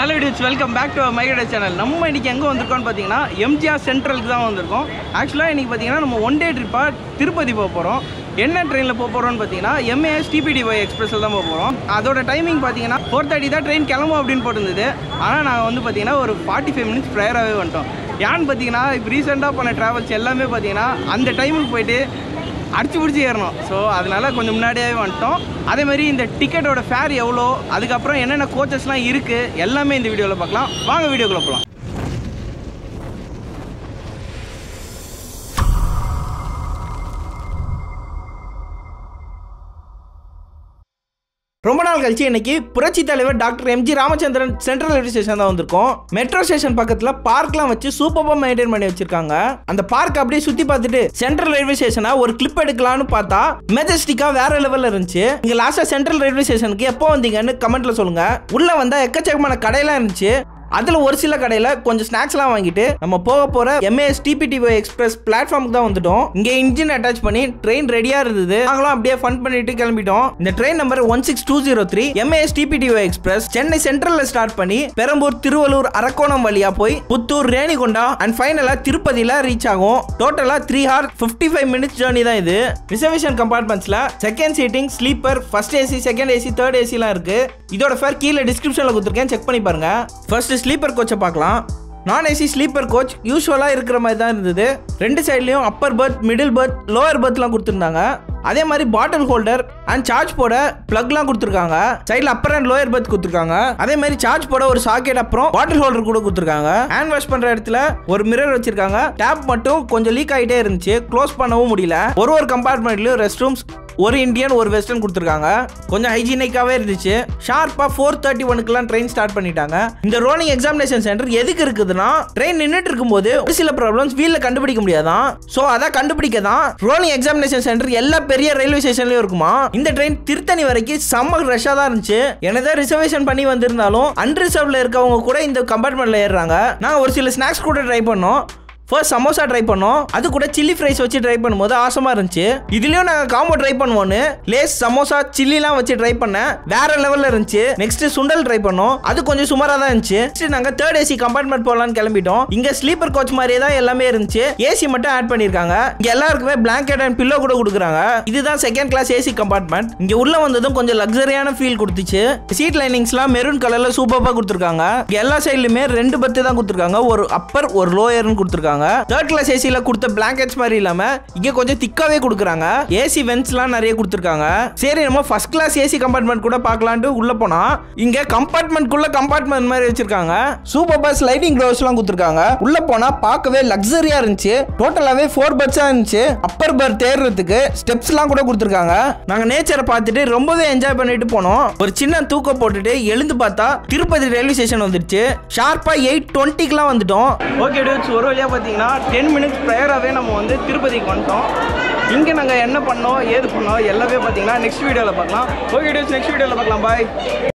hello dudes welcome back to மைகட channel நம்ம இன்னைக்கு எங்கே வந்திருக்கோம்னு பார்த்தீங்கன்னா எம்ஜிஆர் சென்ட்ரலுக்கு தான் வந்திருக்கோம் ஆக்சுவலாக இன்னைக்கு பார்த்தீங்கன்னா நம்ம ஒன் டே ட்ரிப்பாக திருப்பதி போக போகிறோம் என்ன ட்ரெயினில் போக போகிறோம்னு பார்த்தீங்கன்னா எம்ஏஎஸ் டிபிடிஒய் எக்ஸ்பிரஸில் தான் போக போகிறோம் அதோட டைமிங் பார்த்தீங்கன்னா ஃபோர் தேர்ட்டி தான் ட்ரெயின் கிளம்பும் அப்படின்னு போட்டிருந்தது ஆனால் நாங்கள் வந்து பார்த்தீங்கன்னா ஒரு ஃபார்ட்டி ஃபைவ் மினிட்ஸ் ப்ரேயராகவே வந்துட்டோம் ஏன்னு பார்த்தீங்கன்னா இப்போ ரீசெண்டாக பண்ண ட்ராவல்ஸ் எல்லாமே பார்த்தீங்கன்னா அந்த டைமுக்கு போயிட்டு அடிச்சு பிடிச்சி ஏறணும் ஸோ அதனால கொஞ்சம் முன்னாடியாகவே வந்துட்டோம் அதே மாதிரி இந்த டிக்கெட்டோட ஃபேர் எவ்வளோ அதுக்கப்புறம் என்னென்ன கோச்சஸ்லாம் இருக்குது எல்லாமே இந்த வீடியோவில் பார்க்கலாம் வாங்க வீடியோக்குள்ள போகலாம் ரொம்ப நாள் கழிச்சு இன்னைக்கு புரட்சி தலைவர் doctor MG Ramachandran central railway station தான் வந்திருக்கோம் மெட்ரோ ஸ்டேஷன் பக்கத்துல பார்க்லாம் வச்சு சூப்பராக மெயின்டைன் பண்ணி வச்சிருக்காங்க அந்த பார்க் அப்படியே சுத்தி பார்த்துட்டு சென்ட்ரல் ரயில்வே ஸ்டேஷனை ஒரு கிளிப் எடுக்கலாம்னு பார்த்தா மெஜஸ்டிக்கா வேற லெவல்ல இருந்துச்சு நீங்க லாஸ்டா சென்ட்ரல் ரயில்வே ஸ்டேஷனுக்கு எப்போ வந்தீங்கன்னு கமெண்ட்ல சொல்லுங்க உள்ள வந்தா எக்கச்சக்கமான கடையெல்லாம் இருந்துச்சு அதுல ஒரு சில கடையில கொஞ்சம் ஸ்நாக்ஸ்லாம் வாங்கிட்டு நம்ம போக போற எம்ஏஎஸ் டிபிடிஒய் எக்ஸ்பிரஸ் பிளாட்ஃபார்முக்கு தான் வந்துட்டோம் இங்க இன்ஜின் அட்டாச் பண்ணி ட்ரெயின் ரெடியா இருந்தது நாங்களும் அப்படியே ஃபன் பண்ணிட்டு கிளம்பிட்டோம் இந்த train number one six two zero three MAS TPTY express Chennai சென்ட்ரல்ல ஸ்டார்ட் பண்ணி பெரம்பூர் திருவள்ளூர் அரக்கோணம் வழியா போய் புத்தூர் ரேணிகுண்டா அண்ட் ஃபைனலா திருப்பதியில ரீச் ஆகும் டோட்டலா three hour fifty five minutes journey தான் இது ரிசர்வேஷன் கம்பார்ட்மெண்ட்ஸ்ல second sitting sleeper first AC second AC third ஏசிலாம் இருக்கு இதோட ஃபேர் கீழே டிஸ்கிரிப்ஷன்ல கொடுத்துருக்கேன் செக் பண்ணி பாருங்க ஃபர்ஸ்ட் ஸ்லீப்பர் கோச்சை பார்க்கலாம் நான் ஏசி ஸ்லீப்பர் கோச் யூஸ்வலாக இருக்கிற மாதிரி தான் இருந்தது ரெண்டு சைட்லேயும் upper berth middle berth lower பர்த்லாம் கொடுத்துருந்தாங்க அதே மாதிரி பாட்டில் ஹோல்டர் அண்ட் சார்ஜ் போட ப்ளக்லாம் கொடுத்துருக்காங்க சைடில் அப்பர் அண்ட் லோயர் பர்த் கொடுத்துருக்காங்க அதே மாதிரி சார்ஜ் போட ஒரு சாக்கெட் அப்புறம் பாட்டில் ஹோல்டர் கூட கொடுத்துருக்காங்க ஹேண்ட் வாஷ் பண்ணுற இடத்துல ஒரு மிரர் வச்சிருக்காங்க டேப் மட்டும் கொஞ்சம் லீக் ஆகிட்டே இருந்துச்சு க்ளோஸ் பண்ணவும் முடியல ஒரு ஒரு கம்பார்ட்மெண்ட்லையும் ரெஸ்ட் ரூம்ஸ் ஒரு இந்தியன் ஒரு வெஸ்டர்ன் கொடுத்துருக்காங்க கொஞ்சம் ஹைஜீனிக்காகவே இருந்துச்சு ஷார்ப்பாக ஃபோர் தேர்ட்டி ஒனுக்குலாம் ட்ரெயின் ஸ்டார்ட் பண்ணிட்டாங்க இந்த ரோலிங் எக்ஸாமினேஷன் சென்டர் எதுக்கு இருக்குதுன்னா ட்ரெயின் நின்றுட்டு இருக்கும்போது ஒரு சில ப்ராப்ளம்ஸ் வீலில் கண்டுபிடிக்க முடியாதான் ஸோ அதை கண்டுபிடிக்க தான் ரோலிங் எக்ஸாமினேஷன் சென்டர் எல்லா பெரிய ரயில்வே ஸ்டேஷன்லயும் இருக்குமா இந்த ட்ரெயின் திருத்தணி வரைக்கும் செம்ம ரஷ்ஷாக தான் இருந்துச்சு என்னதான் ரிசர்வேஷன் பண்ணி வந்திருந்தாலும் அன்ரிசர்வ்ல இருக்கவங்க கூட இந்த கம்பார்ட்மெண்ட்ல ஏறுறாங்க நாங்கள் ஒரு சில ஸ்நாக்ஸ் கூட ட்ரை பண்ணோம் ஃபர்ஸ்ட் சமோசா ட்ரை பண்ணோம் அது கூட சில்லி ஃப்ரைஸ் வச்சு ட்ரை பண்ணும்போது ஆசமா இருந்துச்சு இதுலயும் நாங்க காம்போ ட்ரை பண்ணுவோன்னு லேஸ் சமோசா சில்லிலாம் வச்சு ட்ரை பண்ணேன் வேற லெவல்ல இருந்துச்சு நெக்ஸ்ட் சுண்டல் ட்ரை பண்ணோம் அது கொஞ்சம் சுமாரா தான் இருந்துச்சு நெக்ஸ்ட் நாங்க தேர்ட் ஏசி கம்பார்ட்மெண்ட் போகலான்னு கிளம்பிட்டோம் இங்க ஸ்லீப்பர் கோச் மாதிரியே தான் எல்லாமே இருந்துச்சு ஏசி மட்டும் ஆட் பண்ணிருக்காங்க இங்க எல்லாருக்குமே பிளாங்கெட் அண்ட் பில்லோ கூட கொடுக்குறாங்க இதுதான் செகண்ட் கிளாஸ் ஏசி கம்பார்ட்மெண்ட் இங்க உள்ள வந்ததும் கொஞ்சம் லக்ஸரியான ஃபீல் கொடுத்துச்சு சீட் லைனிங்ஸ்லாம் மெரூன் கலர்ல சூப்பராக கொடுத்துருக்காங்க இங்க எல்லா சைட்லயுமே ரெண்டு பத்து தான் கொடுத்துருக்காங்க ஒரு அப்பர் ஒரு லோயர்னு கொடுத்துருக்காங்க தேர்ட் கிளாஸ் ஏசியில் கொடுத்த பிளாங்கெட்ஸ் மாதிரி இல்லாம இங்க கொஞ்சம் திக்காவே கொடுக்குறாங்க ஏசி வென்ட்ஸ்லாம் நிறைய கொடுத்துருக்காங்க சரி நம்ம ஃபர்ஸ்ட் கிளாஸ் ஏசி கம்பார்ட்மெண்ட் கூட பார்க்கலான்ட்டு உள்ள போனா இங்க கம்பார்ட்மெண்ட்குள்ள கம்பார்ட்மெண்ட் மாதிரி வச்சிருக்காங்க சூப்பர் பஸ் லைட்டிங் க்ளோஸ்லாம் கொடுத்துருக்காங்க உள்ள போனா பார்க்கவே லக்ஸரியா இருந்துச்சு டோட்டலாவே ஃபோர் பர்த்ஸா இருந்துச்சு அப்பர் பர்த் ஏறுறதுக்கு ஸ்டெப்ஸ்லாம் கூட கொடுத்துருக்காங்க நாங்க நேச்சரை பார்த்துட்டு ரொம்பவே என்ஜாய் பண்ணிட்டு போனோம் ஒரு சின்ன தூக்கம் போட்டுட்டு எழுந்து பார்த்தா திருப்பதி ரயில்வே ஸ்டேஷன் வந்துருச்சு ஷார்ப்பா எயிட் டுவெண்ட்டிக்குலாம் வந்துட்டோம் ஓகே டூட்ஸ் ஒரு வழியாக பார்த்தீங்கன்னா டென் மினிட்ஸ் ப்ரேயராகவே நம்ம வந்து திருப்பதிக்கு வந்துட்டோம் இங்கே நாங்கள் என்ன பண்ணோம் ஏது பண்ணோம் எல்லாமே பார்த்தீங்கன்னா நெக்ஸ்ட் வீடியோவில் பார்க்கலாம் ஓகே டூட்ஸ் நெக்ஸ்ட் வீடியோவில் பார்க்கலாம் பாய்